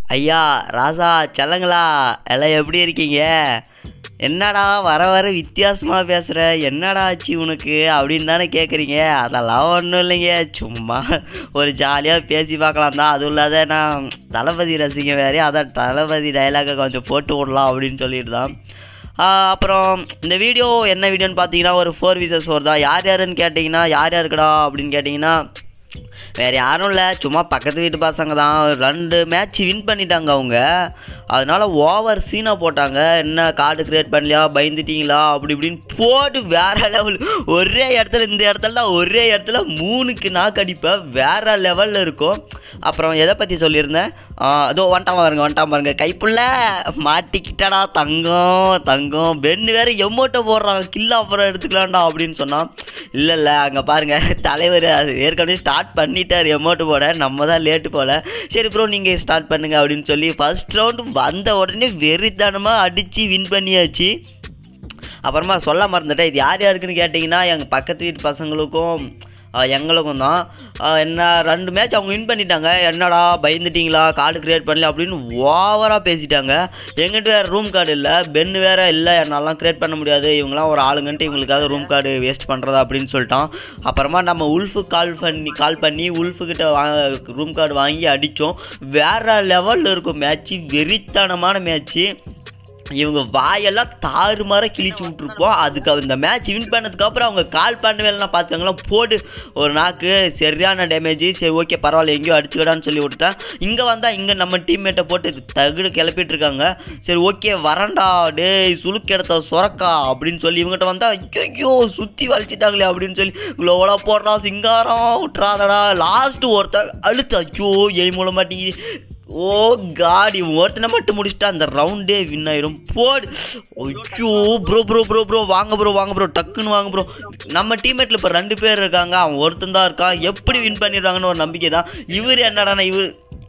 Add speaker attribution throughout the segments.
Speaker 1: ஐயா ராசா செல்லங்களா எல்லாம் எப்படி இருக்கீங்க என்னடா வர வர வித்தியாசமாக பேசுகிற என்னடா ஆச்சு உனக்கு அப்படின்னு தானே கேட்குறீங்க அதெல்லாம் ஒன்றும் இல்லைங்க சும்மா ஒரு ஜாலியாக பேசி பார்க்கலாம் தான் அதுவும் இல்லாத நான் தளபதி ரசிங்க வேறே அதான் தளபதி டைலாகை கொஞ்சம் போட்டு விடலாம் அப்படின்னு சொல்லிட்டு தான் ஆஹ் அப்புறம் இந்த வீடியோ என்ன வீடியோன்னு பார்த்தீங்கன்னா ஒரு ஃபோர் விசஸ் ஃபோர் தான் யார் யாருன்னு கேட்டிங்கன்னா யார் யாருக்குடா அப்படின்னு கேட்டிங்கன்னா வேறு யாரும் இல்லை சும்மா பக்கத்து வீட்டு பசங்க தான் ரெண்டு மேட்ச் வின் பண்ணிட்டாங்க அவங்க அதனால ஓவர் சீனாக போட்டாங்க என்ன கார்டு கிரியேட் பண்ணலையா பயந்துட்டீங்களா அப்படி இப்படின்னு போட்டு வேற லெவல் ஒரே இடத்துல இந்த இடத்துல தான் ஒரே இடத்துல மூணுக்கு நாக்கு அடிப்பேன் வேற லெவலில் இருக்கும் அப்புறம் எதை பற்றி சொல்லியிருந்தேன் ஆ, அதோ வந்துட்டான் பாருங்க வந்துட்டான் பாருங்க கைப்புள்ள மாட்டிக்கிட்டடா தங்கம் தங்கம் பென்னு வேற எம்மோட்டை போடுறான் கில்ல அப்புறம் எடுத்துக்கலாம்டா அப்படின்னு சொன்னான் இல்லை இல்லை அங்கே பாருங்க தலைவர் அது ஏற்கனவே ஸ்டார்ட் பண்ணிட்டார் எமௌண்ட் போட நம்ம தான் லேட்டு போல சரி ப்ரோ நீங்கள் ஸ்டார்ட் பண்ணுங்க அப்படின்னு சொல்லி ஃபர்ஸ்ட் ரவுண்டு வந்த உடனே வெறித்தனமாக அடித்து வின் பண்ணியாச்சு அப்புறமா சொல்ல மறந்துட்டேன் இது யார் யாருக்குன்னு கேட்டிங்கன்னா எங்கள் பக்கத்து வீட்டு பசங்களுக்கும் ஆஹ், எங்களுக்கும் தான் ஆஹ், என்ன ரெண்டு மேட்ச் அவங்க வின் பண்ணிட்டாங்க என்னடா பயந்துட்டீங்களா கார்டு கிரியேட் பண்ணல அப்படின்னு ஓவராக பேசிட்டாங்க எங்கிட்ட வேறு ரூம் கார்டு இல்லை பென்னு வேறு இல்லை என்னாலாம் கிரியேட் பண்ண முடியாது இவங்களாம் ஒரு ஆளுங்கன்ட்டு இவங்களுக்காக ரூம் கார்டு வேஸ்ட் பண்ணுறதா அப்படின்னு சொல்லிட்டான் அப்புறமா நம்ம உல்ஃபு கால் பண்ணி கால் பண்ணி உல்ஃபுக்கிட்ட வா ரூம் கார்டு வாங்கி அடித்தோம் வேறு லெவலில் இருக்கும் மேட்ச்சு வெறித்தனமான மேட்ச்சு இவங்க வாயெல்லாம் தாறுமாற கிழிச்சு விட்ருப்போம் அதுக்கு இந்த மேட்ச் வின் பண்ணதுக்கப்புறம் அவங்க கால் பண்ணவே இல்லைனா பார்த்துக்கங்களா போடு ஒரு நாக்கு சரியான டேமேஜ் சரி ஓகே பரவாயில்ல எங்கேயோ அடிச்சுக்கடான்னு சொல்லி விட்டுட்டேன் இங்கே வந்தால் இங்கே நம்ம டீம்மேட்டை போட்டு தகுடு கிளப்பிட்டு இருக்காங்க சரி ஓகே வரண்டா டேய் சுளுக்கு எடுத்த சொரக்கா அப்படின்னு சொல்லி இவங்ககிட்ட வந்தால் ஐயோ சுற்றி வலிச்சிட்டாங்களே அப்படின்னு சொல்லி குளோவலாக போடுறா சிங்காரம் விட்றாதடா லாஸ்ட்டு ஒருத்தர் அழுத்து ஐயோ எய் மூலம் மாட்டேங்குது ஓ காடி ஒருத்தனை மட்டும் முடிச்சுட்டா அந்த ரவுண்டே வின் ஆயிரும் போடு ஐயோ ப்ரோ ப்ரோ ப்ரோ ப்ரோ வாங்க ப்ரோ வாங்க ப்ரோ டக்குன்னு வாங்க ப்ரோ நம்ம டீம்மேட்டில் இப்போ ரெண்டு பேர் இருக்காங்க அவன் ஒருத்தன் தான் இருக்கான் எப்படி வின் பண்ணிடுறாங்கன்னு ஒரு நம்பிக்கை தான் இவர் என்னடானா இவர்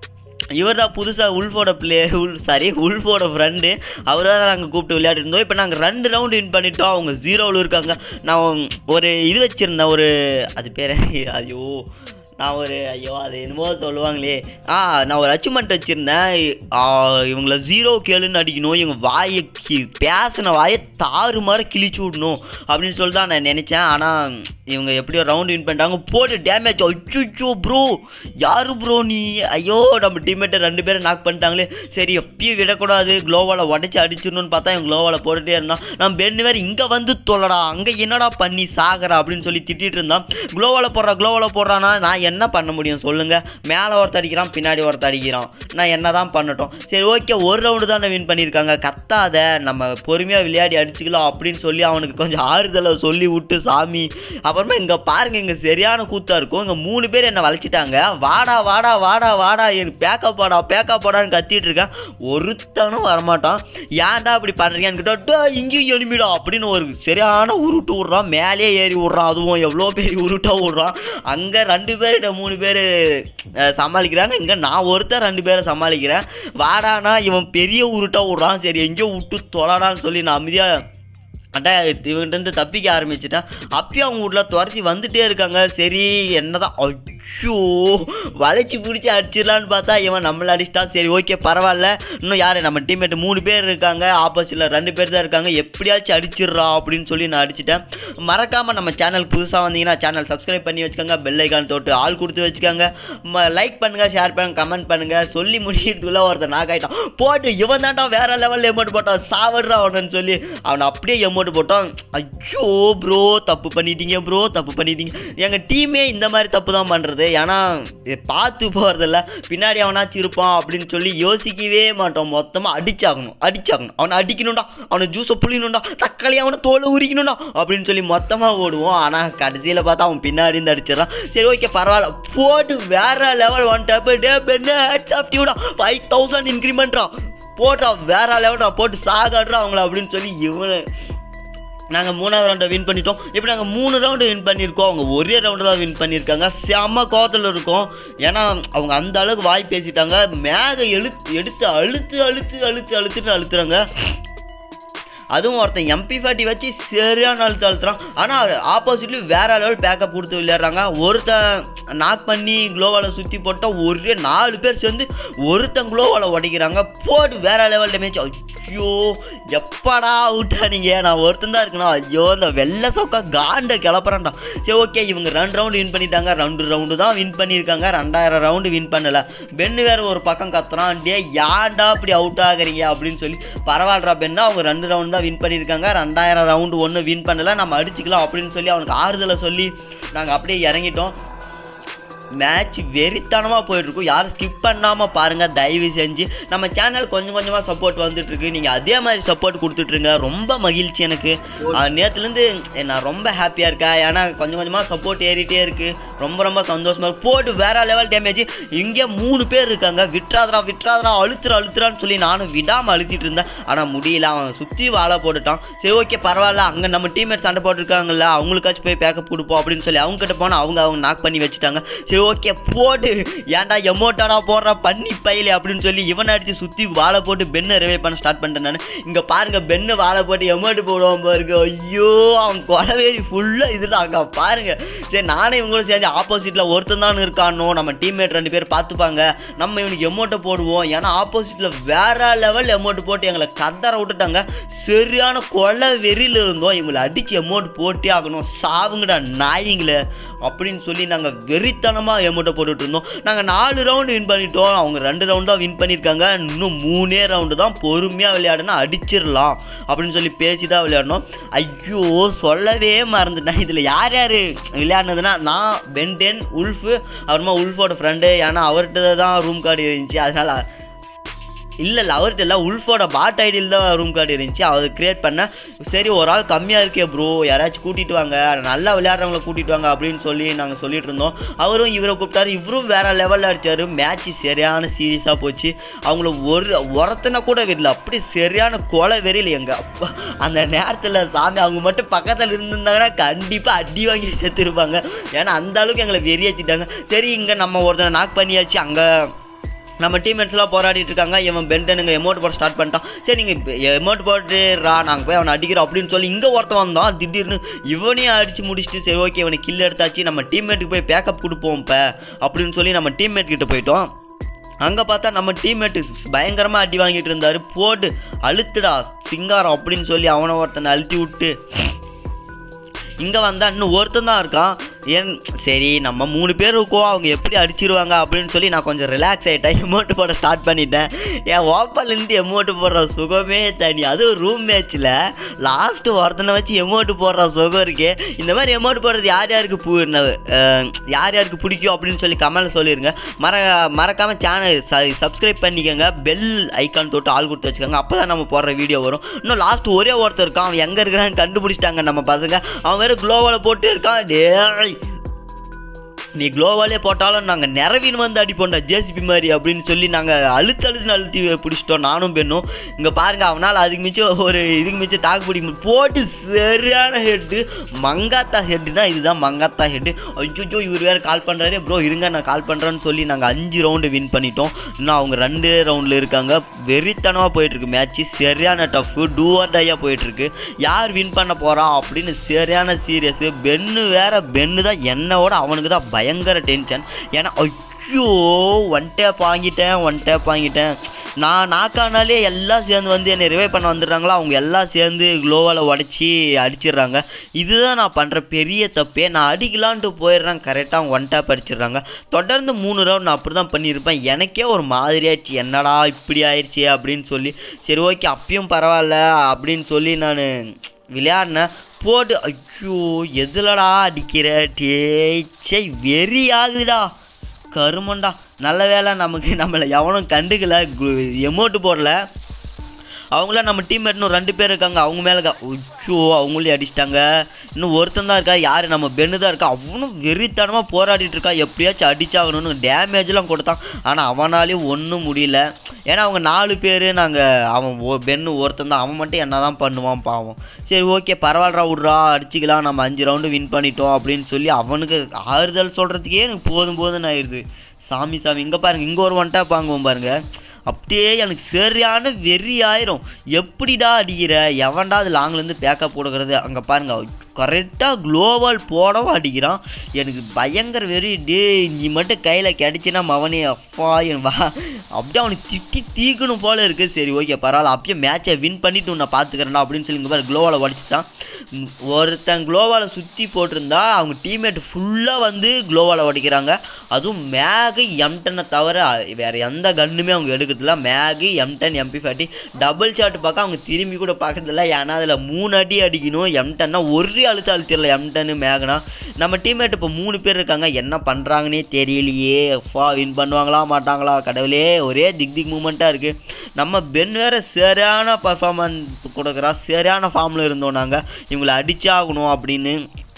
Speaker 1: இவர் தான் புதுசாக உல்ஃபோட பிளே உல் சாரி உல்ஃபோட ஃப்ரெண்டு அவர் தான் நாங்கள் கூப்பிட்டு விளையாடிட்டு இருந்தோம் இப்போ நாங்கள் ரெண்டு ரவுண்டு வின் பண்ணிட்டோம் அவங்க ஜீரோவில் இருக்காங்க நான் ஒரு இது வச்சுருந்தேன் ஒரு அது பேர் ஐயோ நான் ஒரு ஐயோ அது என்னமோ சொல்லுவாங்களே ஆ நான் ஒரு அச்சீவ்மெண்ட் வச்சுருந்தேன் ஆ, இவங்கள ஜீரோ கேளுன்னு அடிக்கணும் இவங்க வாயை கி பேசின வாயை தாறு மாதிரி கிழிச்சு விடணும் அப்படின்னு சொல்லி தான் நான் நினச்சேன் ஆனால் இவங்க எப்படியோ ரவுண்ட் வின் பண்ணிட்டாங்க போட்டு டேமேஜ் அச்சோ ப்ரோ யாரு ப்ரோ நீ ஐயோ நம்ம டீம்மேட்டை ரெண்டு பேரும் நாக் பண்ணிட்டாங்களே சரி எப்பயும் விடக்கூடாது க்ளோவால் உடச்சி அடிச்சிடணும்னு பார்த்தா இவன் க்ளோவால் போட்டுட்டே இருந்தான் நான் பெண்ணு வேறு இங்கே வந்து தொல்லடா அங்கே என்னடா பண்ணி சாகரா அப்படின்னு சொல்லி திட்டிட்டு இருந்தான் க்ளோவால் போடுறா க்ளோவால் போடுறானா நான் என்ன பண்ண முடியும் சொல்லுங்கள் மேலே ஒருத்த அடிக்கிறான் பின்னாடி ஒருத்த அடிக்கிறான் நான் என்ன தான் பண்ணட்டும் சரி ஓகே ஒரு ரவுண்டு தான் வின் பண்ணியிருக்காங்க கத்தாத நம்ம பொறுமையாக விளையாடி அடிச்சுக்கலாம் அப்படின்னு சொல்லி அவனுக்கு கொஞ்சம் ஆறுதலை சொல்லி விட்டு சாமி அப்புறமா இங்கே பாருங்க இங்கே சரியான கூத்தா இருக்கும் இங்கே மூணு பேர் என்னை வளைச்சிட்டாங்க வாடா வாடா வாடா வாடா எனக்கு பேக்கப் வாடா பேக்கப் வாடான்னு கத்திட்டு இருக்கேன் ஒருத்தனும் வரமாட்டான் ஏன்டா இப்படி பண்ணுறீங்கன்னு கேட்டா இங்கேயும் எலுமிடா அப்படின்னு ஒரு சரியான உருட்டு விட்றான் மேலே ஏறி விட்றான் அதுவும் எவ்வளோ பெரிய உருட்டாக விட்றான் அங்கே ரெண்டு பேர்கிட்ட மூணு பேர் சமாளிக்கிறாங்க இங்கே நான் ஒருத்தர் ரெண்டு பேரை சமாளிக்கிறேன் வாடானா இவன் பெரிய உருட்டாக விட்றான் சரி எங்கேயோ விட்டு தொலைடான்னு சொல்லி நான் அமைதியாக அட்டா இவன்கிட்ட தப்பிக்க ஆரம்பிச்சிட்டேன் அப்பயும் அவங்க வீட்டில் துரத்தி வந்துட்டே இருக்காங்க சரி என்னதான் ஐயோ வளைச்சி பிடிச்சி அடிச்சிடலான்னு பார்த்தா இவன் நம்மளை அடிச்சிட்டா சரி ஓகே பரவாயில்ல இன்னும் யார் நம்ம டீம்மேட் மூணு பேர் இருக்காங்க ஆப்போசிட்டில் ரெண்டு பேர் தான் இருக்காங்க எப்படியாச்சும் அடிச்சிடுறா அப்படின்னு சொல்லி நான் அடிச்சிட்டேன் மறக்காமல் நம்ம சேனல் புதுசாக வந்தீங்கன்னா சேனல் சப்ஸ்கிரைப் பண்ணி வச்சுக்கோங்க பெல் ஐக்கான் தொட்டு ஆள் கொடுத்து வச்சுக்கோங்க லைக் பண்ணுங்கள் ஷேர் பண்ணுங்க கமெண்ட் பண்ணுங்கள் சொல்லி முடிக்கிறதுக்குள்ளே ஒருத்தன் நாக் ஆகிட்டான் போட்டு இவன் தான்டா வேற லெவலில் எமௌண்ட் போட்டான் சாவடுறா அவனு சொல்லி அவனை அப்படியே எமௌண்ட் போட்டான் ஐயோ ப்ரோ தப்பு பண்ணிட்டீங்க ப்ரோ தப்பு பண்ணிட்டீங்க எங்கள் டீமே இந்த மாதிரி தப்பு தான் பண்ணுறது ஏன்னா இது பார்த்து போகிறதில்ல பின்னாடி அவனாச்சும் இருப்பான் அப்படின்னு சொல்லி யோசிக்கவே மாட்டோம் மொத்தமாக அடிச்சாகணும் அடிச்சாகணும் அவனை அடிக்கணும்டா அவனை ஜூஸை புளியணும்டா தக்காளி அவனை தோலை உரிக்கணும்டா அப்படின்னு சொல்லி மொத்தமாக ஓடுவோம் ஆனால் கடைசியில் பார்த்தா அவன் பின்னாடி இருந்து அடிச்சிடறான் சரி ஓகே பரவாயில்ல போட்டு வேற லெவல் ஒன் டேப் டே பெண்ணு ஹெட்ஸ் ஆஃப் டியூடா ஃபைவ் தௌசண்ட் இன்க்ரிமெண்ட்ரா போட்டா வேற லெவல்டா போட்டு சாகாடுறா அவங்கள அப்படின்னு சொல்லி இவனு நாங்கள் மூணாவது ரவுண்டை வின் பண்ணிட்டோம் இப்போ நாங்கள் மூணு ரவுண்டு வின் பண்ணியிருக்கோம் அவங்க ஒரே ரவுண்டு தான் வின் பண்ணியிருக்காங்க செம்ம கோவத்தில் இருக்கும் ஏன்னா அவங்க அந்த அளவுக்கு வாய் பேசிட்டாங்க மேக எழுத்து எடுத்து அழுத்து அழுத்து அழுத்து அழுத்துன்னு அழுத்துறாங்க அதுவும் ஒருத்தன் எம்பி ஃபார்ட்டி வச்சு சரியான அழுத்து அழுத்துறான் ஆனால் ஆப்போசிட்லி வேற லெவல் பேக்கப் கொடுத்து விளையாடுறாங்க ஒருத்தன் நாக் பண்ணி க்ளோவால் சுற்றி போட்டால் ஒரே நாலு பேர் சேர்ந்து ஒருத்தன் க்ளோவால் உடைக்கிறாங்க போட்டு வேற லெவல் டேமேஜ் ஐயோ எப்படா விட்டானீங்க நான் ஒருத்தன் தான் இருக்கணும் ஐயோ இந்த வெள்ளை சொக்கா காண்டை கிளப்புறேன்டா சரி ஓகே இவங்க ரெண்டு ரவுண்டு வின் பண்ணிட்டாங்க ரெண்டு ரவுண்டு தான் வின் பண்ணியிருக்காங்க ரெண்டாயிரம் ரவுண்டு வின் பண்ணல பென்னு வேற ஒரு பக்கம் கத்துறான் டே ஏன்டா இப்படி அவுட் ஆகுறீங்க அப்படின்னு சொல்லி பரவாயில்லடா பென்னா அவங்க ரெண்டு ரவுண்டு தான் வின் பண்ணியிருக்காங்க ரெண்டாயிரம் ரவுண்டு ஒன்றும் வின் பண்ணல நம்ம அடிச்சுக்கலாம் அப்படின்னு சொல்லி அவனுக்கு ஆறுதலை சொல்லி நாங்கள் அப்படியே இறங்கிட்டோம் மேட்ச் வெறித்தனமாக போயிட்டுருக்கும் யாரும் ஸ்கிப் பண்ணாமல் பாருங்கள் தயவு செஞ்சு நம்ம சேனல் கொஞ்சம் கொஞ்சமாக சப்போர்ட் வந்துட்டுருக்கு நீங்கள் அதே மாதிரி சப்போர்ட் கொடுத்துட்ருங்க ரொம்ப மகிழ்ச்சி எனக்கு நேற்றுலேருந்து நான் ரொம்ப ஹாப்பியாக இருக்கேன் ஏன்னா கொஞ்சம் கொஞ்சமாக சப்போர்ட் ஏறிட்டே இருக்குது ரொம்ப ரொம்ப சந்தோஷமாக இருக்கு போட்டு வேற லெவல் டேமேஜ் இங்கே மூணு பேர் இருக்காங்க விட்றாதரா விட்றாதரா அழுத்துற அழுத்துறான்னு சொல்லி நானும் விடாமல் அழுத்திட்டு இருந்தேன் ஆனால் முடியல அவன் சுற்றி வாழை போட்டுட்டான் சரி ஓகே பரவாயில்ல அங்கே நம்ம டீம்மேட் சண்டை போட்டிருக்காங்கல்ல அவங்களுக்காச்சும் போய் பேக்கப் கொடுப்போம் அப்படின்னு சொல்லி அவங்க கிட்ட போனால் அவங்க அவங்க நாக் பண்ணி வச்சுட்டாங்க சரி ஓகே போடு ஏன்டா எமோட்டாடா போடுற பண்ணி பயிலே அப்படின்னு சொல்லி இவனை அடிச்சு சுற்றி வாழை போட்டு பெண்ணை ரிவை பண்ண ஸ்டார்ட் பண்ணிட்டேன் நான் இங்கே பாருங்க பெண்ணு வாழை போட்டு எமோட்டு போடுவான் பாருங்க ஐயோ அவன் கொலவேரி ஃபுல்லாக இதுதான் அங்கே பாருங்க சரி நானே இவங்களும் சேர்ந்து ஆப்போசிட்டில் ஒருத்தன் தான் இருக்கானோ நம்ம டீம்மேட் ரெண்டு பேர் பார்த்துப்பாங்க நம்ம இவனுக்கு எமோட்டை போடுவோம் ஏன்னா ஆப்போசிட்டில் வேற லெவல் எமோட்டு போட்டு எங்களை கதற விட்டுட்டாங்க சரியான கொலை வெறியில் இருந்தோம் இவங்களை அடித்து எமோட் போட்டே ஆகணும் சாவுங்கடா நாயிங்களே அப்படின்னு சொல்லி நாங்கள் வெறித்தனமாக எமோட்டை போட்டுட்டு இருந்தோம் நாங்கள் நாலு ரவுண்டு வின் பண்ணிட்டோம் அவங்க ரெண்டு ரவுண்டு தான் வின் பண்ணியிருக்காங்க இன்னும் மூணே ரவுண்டு தான் பொறுமையாக விளையாடுனா அடிச்சிடலாம் அப்படின்னு சொல்லி பேசி தான் விளையாடணும் ஐயோ சொல்லவே மறந்துட்டேன் இதில் யார் யார் விளையாடினதுன்னா நான் பென்டென் உல்ஃபு அப்புறமா உல்ஃபோட ஃப்ரெண்டு ஏன்னா அவர்கிட்ட தான் ரூம் கார்டு இருந்துச்சு அதனால் இல்லை இல்லை அவர்கிட்ட இல்லை உல்ஃபோட பாட் ஐடியில் தான் ரூம் கார்டு இருந்துச்சு அதை க்ரியேட் பண்ணேன் சரி ஒரு ஆள் கம்மியாக இருக்கே ப்ரோ யாராச்சும் கூட்டிகிட்டு வாங்க நல்லா விளையாடுறவங்கள கூட்டிகிட்டு வாங்க அப்படின்னு சொல்லி நாங்கள் சொல்லிட்டு இருந்தோம் அவரும் இவரை கூப்பிட்டாரு இவரும் வேறு லெவலில் அடித்தார் மேட்ச் சரியான சீரியஸாக போச்சு அவங்கள ஒரு ஒருத்தனை கூட விடல அப்படி சரியான கொலை வெறியில் எங்கள் அப்பா அந்த நேரத்தில் சாமி அவங்க மட்டும் பக்கத்தில் இருந்திருந்தாங்கன்னா கண்டிப்பாக அடி வாங்கி செத்துருப்பாங்க ஏன்னா அந்த அளவுக்கு எங்களை வெறியாச்சிட்டாங்க சரி இங்கே நம்ம ஒருத்தனை நாக் பண்ணியாச்சு அங்கே நம்ம டீம்மேட்ஸ்லாம் போராடிட்டு இருக்காங்க இவன் பென்டனுங்க எமௌண்ட் போட ஸ்டார்ட் பண்ணிட்டான் சரி நீங்கள் எமௌண்ட் போட்டு ரா நாங்கள் போய் அவனை அடிக்கிறோம் அப்படின்னு சொல்லி இங்கே ஒருத்தன் வந்தான் திடீர்னு இவனையும் அடித்து முடிச்சுட்டு சரி ஓகே இவனை கில் எடுத்தாச்சு நம்ம டீம்மேட்டுக்கு போய் பேக்கப் கொடுப்போம் இப்போ அப்படின்னு சொல்லி நம்ம டீம்மேட் கிட்ட போயிட்டோம் அங்கே பார்த்தா நம்ம டீம்மேட்டு பயங்கரமாக அடி வாங்கிட்டு இருந்தார் போட்டு அழுத்துடா சிங்காரம் அப்படின்னு சொல்லி அவனை ஒருத்தனை அழுத்தி விட்டு இங்கே வந்தால் இன்னும் ஒருத்தன் தான் இருக்கான் ஏன் சரி நம்ம மூணு பேர் இருக்கோம் அவங்க எப்படி அடிச்சிருவாங்க அப்படின்னு சொல்லி நான் கொஞ்சம் ரிலாக்ஸ் ஆகிட்டேன் எமௌண்ட் போட ஸ்டார்ட் பண்ணிட்டேன் என் ஓப்பன்லேருந்து எமௌண்ட் போடுற சுகமே தனி அதுவும் ரூம் மேட்ச்சில் லாஸ்ட்டு ஒருத்தனை வச்சு எமௌண்ட் போடுற சுகம் இருக்கே இந்த மாதிரி எமௌண்ட் போடுறது யார் யாருக்கு பூ அஹ், யார் யாருக்கு பிடிக்கும் அப்படின்னு சொல்லி கமெண்ட்ல சொல்லிடுங்க மற மறக்காமல் சேனல் சப்ஸ்கிரைப் பண்ணிக்கோங்க பெல் ஐக்கான் தொட்டு ஆள் கொடுத்து வச்சுக்கோங்க அப்போ தான் நம்ம போடுற வீடியோ வரும் இன்னும் லாஸ்ட் ஒரே ஒருத்தர் இருக்கான் அவன் எங்கே இருக்கிறான்னு கண்டுபிடிச்சிட்டாங்க நம்ம பசங்க அவன் வேறு க்ளோவால் போட்டு இருக்கான் டேய் நீ க்ளோவாலே போட்டாலும் நாங்கள் நிறவின் வந்து அடிப்போம்டா ஜேசிபி மாதிரி அப்படின்னு சொல்லி நாங்கள் அழுத்து அழுத்து அழுத்தி பிடிச்சிட்டோம் நானும் பெண்ணும் இங்கே பாருங்க அவனால் அதுக்கு மிச்சம் ஒரு இதுக்கு மிச்சம் தாக்கு பிடிக்க முடியும் போட்டு சரியான ஹெட்டு மங்காத்தா ஹெட்டு தான் இதுதான் மங்காத்தா ஹெட்டு ஐயோ இவர் வேறு கால் பண்ணுறாரு ப்ரோ இருங்க நான் கால் பண்ணுறேன்னு சொல்லி நாங்கள் அஞ்சு ரவுண்டு வின் பண்ணிட்டோம் இன்னும் அவங்க ரெண்டு ரவுண்டில் இருக்காங்க வெறித்தனமாக போயிட்டுருக்கு மேட்ச்சு சரியான டஃப்பு டூவர்டையாக போயிட்டுருக்கு யார் வின் பண்ண போகிறா அப்படின்னு சரியான சீரியஸு பென்னு வேற பென்னு தான் என்னோட அவனுக்கு தான் பயங்கர டென்ஷன் ஏன்னா ஐயோ ஒன் டேப் வாங்கிட்டேன் ஒன் டேப் வாங்கிட்டேன் நான் நாக்கானாலே எல்லாம் சேர்ந்து வந்து என்னை ரிவைவ் பண்ண வந்துடுறாங்களோ அவங்க எல்லாம் சேர்ந்து க்ளோவால் உடச்சி அடிச்சிடுறாங்க இதுதான் நான் பண்ணுற பெரிய தப்பே நான் அடிக்கலான்ட்டு போயிடுறேன் கரெக்டாக அவங்க ஒன் டேப் அடிச்சிடுறாங்க தொடர்ந்து மூணு ரவுண்ட் நான் அப்படி தான் பண்ணியிருப்பேன் எனக்கே ஒரு மாதிரி ஆயிடுச்சு என்னடா இப்படி ஆயிடுச்சு அப்படின்னு சொல்லி சரி ஓகே அப்பயும் பரவாயில்ல அப்படின்னு சொல்லி நான் விளையாடினேன் போட்டு ஐயோ எதுலடா அடிக்கிற டேச்சை வெறி ஆகுதுடா கருமண்டா நல்ல வேளை நமக்கு நம்மளை எவனும் கண்டுக்கல எமௌண்ட் போடல அவங்கள நம்ம டீம்மேட் இன்னும் ரெண்டு பேர் இருக்காங்க அவங்க மேலே ஐயோ அவங்களையும் அடிச்சிட்டாங்க இன்னும் ஒருத்தன் தான் இருக்கா யார் நம்ம பெண்ணு தான் இருக்கா அவனும் வெறித்தனமாக போராடிட்டு இருக்கா எப்படியாச்சும் அடிச்சாகணும்னு டேமேஜ்லாம் கொடுத்தான் ஆனால் அவனாலையும் ஒன்றும் முடியல ஏன்னா அவங்க நாலு பேர் நாங்கள் அவன் ஒ- பென்னு ஒருத்தன் தான் அவன் மட்டும் என்ன தான் பண்ணுவான் பாவம் சரி ஓகே பரவாயில்லடா விட்றா அடிச்சிக்கலாம் நம்ம அஞ்சு ரவுண்டு வின் பண்ணிட்டோம் அப்படின்னு சொல்லி அவனுக்கு ஆறுதல் சொல்கிறதுக்கே எனக்கு போதும் போதும்னு ஆயிடுது சாமி சாமி இங்கே பாருங்க இங்கே ஒரு ஒன் டேப் வாங்குவோம் பாருங்க அப்படியே எனக்கு சரியான வெறி ஆயிரும் எப்படிடா அடிக்கிற எவன்டா அது லாங்லேருந்து பேக்கப் கொடுக்கறது அங்கே பாருங்க கரெக்டாக குளோவால் போடவும் அடிக்கிறான் எனக்கு பயங்கர வெறி டே நீ மட்டும் கையில் கிடச்சினா மவனே அப்பா என் வா அப்படியே அவனுக்கு திட்டி தீக்கணும் போல இருக்குது சரி ஓகே பரவாயில்ல அப்படியே மேட்சை வின் பண்ணிட்டு உன்னை பார்த்துக்கிறேன்டா அப்படின்னு சொல்லி இங்கே பாரு குளோவால் உடச்சிட்டான் ம், ஒருத்தன் குளோவால் சுற்றி போட்டிருந்தா அவங்க டீம்மேட் ஃபுல்லாக வந்து குளோவால் உடைக்கிறாங்க அதுவும் மேகு எம்டனை தவிர வேறு எந்த கன்னுமே அவங்க எடுக்கிறதில்ல மேகு எம்டன் எம்பி ஃபார்ட்டி டபுள் ஷாட் பார்க்க அவங்க திரும்பி கூட பார்க்கறதில்ல ஏன்னா அதில் மூணு அடி அடிக்கணும் எம்டன்னா ஒரு அழுத்த அழுத்திடல எம்டன்னு மேகனா நம்ம டீம்மேட் இப்போ மூணு பேர் இருக்காங்க என்ன பண்ணுறாங்கன்னே தெரியலையே ஃபா வின் பண்ணுவாங்களா மாட்டாங்களா கடவுளே ஒரே திக் திக் மூமெண்ட்டாக இருக்குது நம்ம பென் வேற சரியான பர்ஃபார்மன்ஸ் கொடுக்குறா சரியான ஃபார்மில் இருந்தோம் நாங்கள் இவங்களை அடிச்சாகணும் அப்படின்னு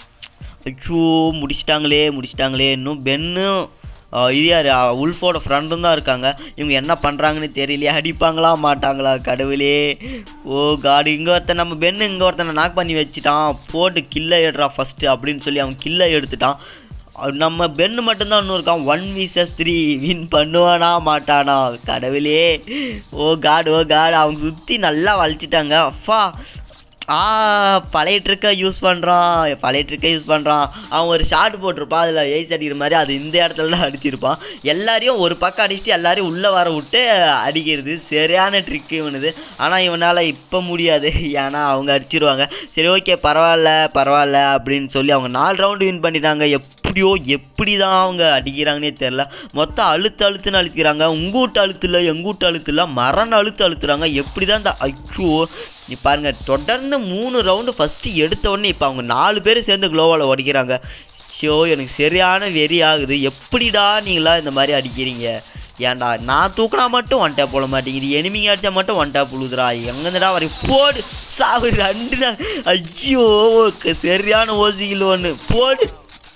Speaker 1: ஐயோ முடிச்சிட்டாங்களே முடிச்சிட்டாங்களே இன்னும் பென்னும் ஆஹ் இது யார் உல்ஃபோட ஃப்ரெண்டும் தான் இருக்காங்க இவங்க என்ன பண்ணுறாங்கன்னு தெரியலையே அடிப்பாங்களா மாட்டாங்களா கடவுளே ஓ காடு இங்கே ஒருத்தன் நம்ம பென்னு இங்கே ஒருத்தனை நாக் பண்ணி வச்சுட்டான் போட்டு கில்லை எடுறா ஃபஸ்ட்டு அப்படின்னு சொல்லி அவன் கில்லை எடுத்துட்டான் அஹ் நம்ம பென்னு மட்டும்தான் இன்னும் இருக்கான் ஒன் விசஸ் த்ரீ வின் பண்ணுவானா மாட்டானா கடவுளே ஓ காடு ஓ காடு அவங்க சுற்றி நல்லா வலிச்சிட்டாங்க அப்பா ஆ பழைய ட்ரிக்கை யூஸ் பண்ணுறான் பழைய ட்ரிக்கை யூஸ் பண்ணுறான் அவன் ஒரு ஷாட் போட்டிருப்பான் அதில் ஏஸ் அடிக்கிற மாதிரி அது இந்த இடத்துல தான் அடிச்சிருப்பான் எல்லாரையும் ஒரு பக்கம் அடிச்சுட்டு எல்லாரையும் உள்ளே வர விட்டு அடிக்கிறது சரியான ட்ரிக்கு இவனுது ஆனால் இவனால் இப்போ முடியாது ஏன்னா அவங்க அடிச்சிருவாங்க சரி ஓகே பரவாயில்ல பரவாயில்ல அப்படின்னு சொல்லி அவங்க நாலு ரவுண்டு வின் பண்ணிட்டாங்க எப்படியோ எப்படி தான் அவங்க அடிக்கிறாங்கன்னே தெரில மொத்தம் அழுத்து அழுத்துன்னு அழுத்திக்கிறாங்க உங்கூட்டு அழுத்துல எங்கூட்டு அழுத்துல மரண அழுத்து அழுத்துறாங்க எப்படி தான் இந்த ஐயோ நீ பாருங்க தொடர்ந்து மூணு ரவுண்டு ஃபஸ்ட்டு எடுத்த உடனே இப்போ அவங்க நாலு பேர் சேர்ந்து குளோவால் உடைக்கிறாங்க ஷோ எனக்கு சரியான வெறி ஆகுது எப்படிடா நீங்களா இந்த மாதிரி அடிக்கிறீங்க ஏன்டா நான் தூக்கினா மட்டும் ஒன் டேப் போட மாட்டேங்குது எனிமிங்க அடிச்சா மட்டும் ஒன் டேப் உழுதுடா எங்கேருந்துடா வரை போடு சாவு ரெண்டு நாள் ஐயோ க- சரியான ஓசிகள் ஒன்று போடு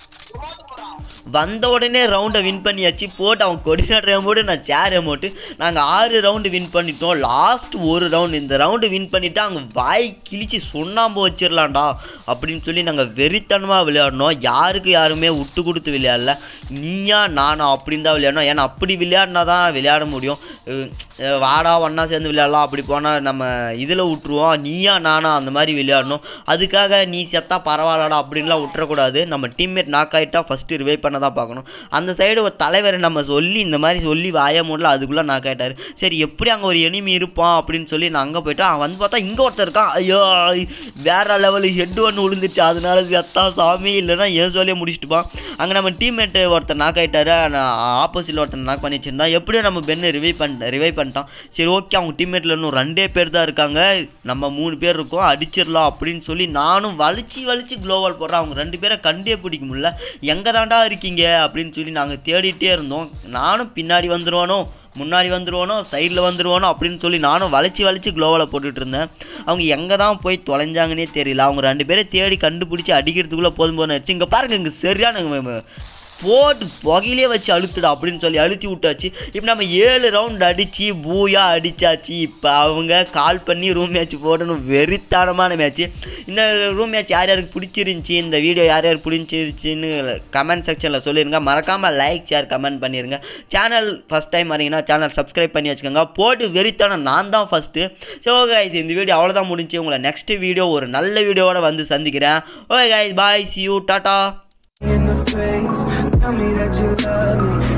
Speaker 1: வந்த உடனே ரவுண்டை வின் பண்ணியாச்சு போட்டு அவன் கொடிநாட்டு அமௌண்ட்டு நான் சேர் அமௌண்ட்டு நாங்கள் ஆறு ரவுண்டு வின் பண்ணிட்டோம் லாஸ்ட் ஒரு ரவுண்டு இந்த ரவுண்டு வின் பண்ணிவிட்டு அவங்க வாய் கிழிச்சு சுண்ணாம்பு வச்சிடலாம்டா அப்படின்னு சொல்லி நாங்கள் வெறித்தனமாக விளையாடணும் யாருக்கு யாருமே விட்டு கொடுத்து விளையாடல நீயா நானா அப்படின்னு தான் விளையாடணும் ஏன்னா அப்படி விளையாடினா தான் விளையாட முடியும் அஹ் அஹ் வாடா ஒன்றா சேர்ந்து விளையாடலாம் அப்படி போனால் நம்ம இதில் விட்ருவோம் நீயா நானா அந்த மாதிரி விளையாடணும் அதுக்காக நீ செத்தா பரவாயில்லடா அப்படின்லாம் விட்டுறக்கூடாது நம்ம டீம்மேட் நாக் ஆகிட்டா ஃபஸ்ட்டு ரிவைவ் பண்ண தான் பார்க்கணும் அந்த சைடு ஒரு தலைவரை நம்ம சொல்லி இந்த மாதிரி சொல்லி வாய முடியல அதுக்குள்ளே நாக் ஆகிட்டாரு சரி எப்படி அங்கே ஒரு எனிமி இருப்பான் அப்படின்னு சொல்லி நான் அங்கே போயிட்டு அவன் வந்து பார்த்தா இங்கே ஒருத்தர் இருக்கான் ஐயோ வேற லெவலு ஹெட் ஒன்று விழுந்துச்சு அதனால செத்தா சாமி இல்லைன்னா ஏன் சொல்லியே முடிச்சுட்டுப்பான் அங்கே நம்ம டீம்மேட்டு ஒருத்தர் நாக் ஆகிட்டாரு ஆப்போசிட்டில் ஒருத்தர் நாக் பண்ணி வச்சிருந்தான் எப்படியும் நம்ம பென்னு ரிவைவ் பண்ண ரிவைவ் பண்ணிட்டான் சரி ஓகே அவங்க டீம்மேட்டில் இன்னும் ரெண்டே பேர் தான் இருக்காங்க நம்ம மூணு பேர் இருக்கோம் அடிச்சிடலாம் அப்படின்னு சொல்லி நானும் வலிச்சு வலிச்சு குளோவால் போடுறேன் அவங்க ரெண்டு பேரை கண்டே பிடிக்க முடியல எங்கே தாண்டா இருக்கீங்க அப்படின்னு சொல்லி நாங்கள் தேடிட்டே இருந்தோம் நானும் பின்னாடி வந்துடுவானோ முன்னாடி வந்துடுவானோ சைடில் வந்துடுவானோ அப்படின்னு சொல்லி நானும் வளைச்சி வளைச்சி குளோவில் போட்டுட்டு இருந்தேன் அவங்க எங்கே தான் போய் தொலைஞ்சாங்கன்னே தெரியல அவங்க ரெண்டு பேரை தேடி கண்டுபிடிச்சி அடிக்கிறதுக்குள்ளே போதும் போதும் ஆச்சு இங்கே பாருங்க இங்கே சரியான ம- போட்டு புகையிலே வச்சு அழுத்துடா அப்படின்னு சொல்லி அழுத்தி விட்டாச்சு இப்போ நம்ம ஏழு ரவுண்ட் அடித்து பூயா அடிச்சாச்சு இப்போ அவங்க கால் பண்ணி ரூம் மேட்ச் போடணும் வெறித்தனமான மேட்ச்சு இந்த ரூம் மேட்ச் யார் யாருக்கு பிடிச்சிருந்துச்சி இந்த வீடியோ யார் யாருக்கு பிடிச்சிருச்சுன்னு கமெண்ட் செக்ஷனில் சொல்லிடுங்க மறக்காமல் லைக் ஷேர் கமெண்ட் பண்ணிடுங்க சேனல் ஃபஸ்ட் டைம் வரீங்கன்னா சேனல் சப்ஸ்கிரைப் பண்ணி வச்சுக்கோங்க போட்டு வெறித்தனம் நான் தான் ஃபஸ்ட்டு ஸோ guys இந்த வீடியோ அவ்வளோதான் முடிஞ்சு உங்களை நெக்ஸ்ட் வீடியோ ஒரு நல்ல வீடியோவோட வந்து சந்திக்கிறேன் okay guys bye see you டாட்டா
Speaker 2: in the face. Tell me that you love me.